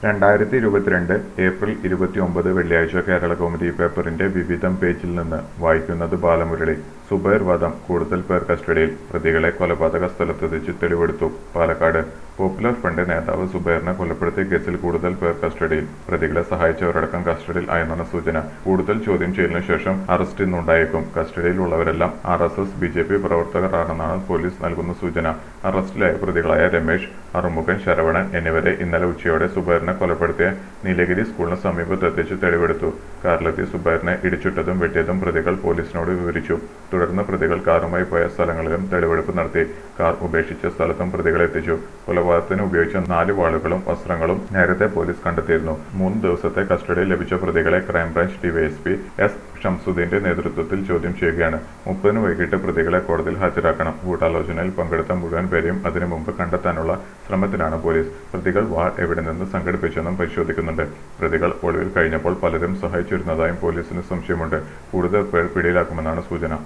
രണ്ടായിരത്തി ഇരുപത്തിരണ്ട് ഏപ്രിൽ ഇരുപത്തിയൊമ്പത് വെള്ളിയാഴ്ച കേരള കൗമുദി പേപ്പറിന്റെ വിവിധം പേജിൽ നിന്ന് വായിക്കുന്നത് ബാലമുരളി സുബൈർ വധം കൂടുതൽ പേർ കസ്റ്റഡിയിൽ പ്രതികളെ കൊലപാതക സ്ഥലത്തെത്തിച്ച് തെളിവെടുത്തു പാലക്കാട് പോപ്പുലർ ഫ്രണ്ട് നേതാവ് സുബൈറിനെ കൊലപ്പെടുത്തിയ കേസിൽ കൂടുതൽ പേർ കസ്റ്റഡിയിൽ പ്രതികളെ സഹായിച്ചവരടക്കം കസ്റ്റഡിയിൽ ആയെന്നാണ് സൂചന കൂടുതൽ ചോദ്യം ചെയ്യലിനു ശേഷം അറസ്റ്റ് ഇന്നുണ്ടായേക്കും കസ്റ്റഡിയിലുള്ളവരെല്ലാം R S S B J P പ്രവർത്തകരാണെന്നാണ് പോലീസ് നൽകുന്ന സൂചന അറസ്റ്റിലായ പ്രതികളായ രമേശ് അറുമുഖൻ ശരവണൻ എന്നിവരെ ഇന്നലെ ഉച്ചയോടെ സുബൈറിനെ കൊലപ്പെടുത്തിയ നീലഗിരി സ്കൂളിന് സമീപത്ത് എത്തിച്ച് തെളിവെടുത്തു കാറിലെത്തി സുബൈറിനെ ഇടിച്ചിട്ടതും വെട്ടിയതും പ്രതികൾ പോലീസിനോട് വിവരിച്ചു തുടർന്ന് പ്രതികൾ കാറുമായി പോയ സ്ഥലങ്ങളിലും തെളിവെടുപ്പ് നടത്തി കാർ ഉപേക്ഷിച്ച സ്ഥലത്തും പ്രതികളെ എത്തിച്ചു കൊലപാതകത്തിന് ഉപയോഗിച്ച നാല് വാളുകളും വസ്ത്രങ്ങളും നേരത്തെ പോലീസ് കണ്ടെത്തിയിരുന്നു മൂന്ന് ദിവസത്തെ കസ്റ്റഡിയിൽ ലഭിച്ച പ്രതികളെ ക്രൈംബ്രാഞ്ച് ഡിവൈഎസ്പി എസ് ഷംസുദ്ദീന്റെ നേതൃത്വത്തിൽ ചോദ്യം ചെയ്യുകയാണ് മുപ്പതിന് വൈകിട്ട് പ്രതികളെ കോടതിയിൽ ഹാജരാക്കണം ഗൂഢാലോചനയിൽ പങ്കെടുത്ത മുഴുവൻ പേരെയും അതിനു മുമ്പ് കണ്ടെത്താനുള്ള ശ്രമത്തിലാണ് പോലീസ് പ്രതികൾ വാൾ എവിടെ നിന്ന് സംഘടിപ്പിച്ചെന്നും പരിശോധിക്കുന്നുണ്ട് പ്രതികൾ ഒളിവിൽ കഴിഞ്ഞപ്പോൾ പലരും സഹായിച്ചിരുന്നതായും പോലീസിന് സംശയമുണ്ട് കൂടുതൽ പേർ പിടിയിലാക്കുമെന്നാണ് സൂചന